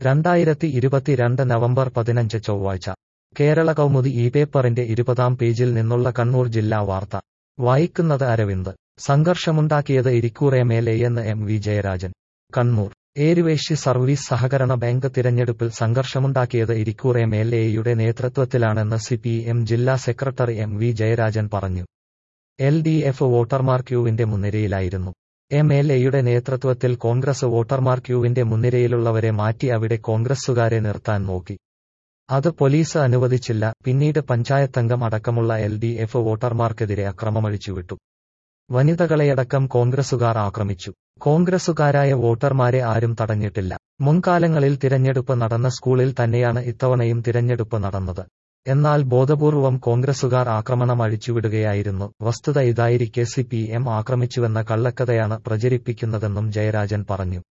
രണ്ടായിരത്തി ഇരുപത്തിരണ്ട് നവംബർ പതിനഞ്ച് ചൊവ്വാഴ്ച കേരള കൗമുദി ഈ പേപ്പറിന്റെ ഇരുപതാം പേജിൽ നിന്നുള്ള കണ്ണൂർ ജില്ലാ വാർത്ത വായിക്കുന്നത് അരവിന്ദ് സംഘർഷമുണ്ടാക്കിയത് ഇരിക്കൂർ എം എൽ എയെന്ന് M V Jayarajan Kannur Eruvessi service സഹകരണ ബാങ്ക് തിരഞ്ഞെടുപ്പിൽ സംഘർഷമുണ്ടാക്കിയത് ഇരിക്കൂർ എം എൽ എയുടെ നേതൃത്വത്തിലാണെന്ന് സി പി എം ജില്ലാ സെക്രട്ടറി എം വി ജയരാജൻ പറഞ്ഞു എൽ ഡി എഫ് വോട്ടർമാർ ക്യൂവിന്റെ മുൻനിരയിലായിരുന്നു എം എൽ എയുടെ നേതൃത്വത്തിൽ കോൺഗ്രസ് വോട്ടർമാർ ക്യൂവിന്റെ മുൻനിരയിലുള്ളവരെ മാറ്റി അവിടെ കോൺഗ്രസുകാരെ നിർത്താൻ നോക്കി അത് പോലീസ് അനുവദിച്ചില്ല പിന്നീട് പഞ്ചായത്തംഗം അടക്കമുള്ള എൽ ഡി എഫ് വോട്ടർമാർക്കെതിരെ അക്രമമഴിച്ചുവിട്ടു വനിതകളെയടക്കം കോൺഗ്രസുകാർ ആക്രമിച്ചു കോൺഗ്രസുകാരായ വോട്ടർമാരെ ആരും തടഞ്ഞിട്ടില്ല മുൻകാലങ്ങളിൽ തിരഞ്ഞെടുപ്പ് നടന്ന സ്കൂളിൽ തന്നെയാണ് ഇത്തവണയും തിരഞ്ഞെടുപ്പ് നടന്നത് എന്നാൽ ബോധപൂർവം കോൺഗ്രസുകാർ ആക്രമണം അഴിച്ചുവിടുകയായിരുന്നു വസ്തുത ഇതായിരിക്കെ സി പി എം ആക്രമിച്ചുവെന്ന കള്ളക്കഥയാണ് പ്രചരിപ്പിക്കുന്നതെന്നും ജയരാജൻ പറഞ്ഞു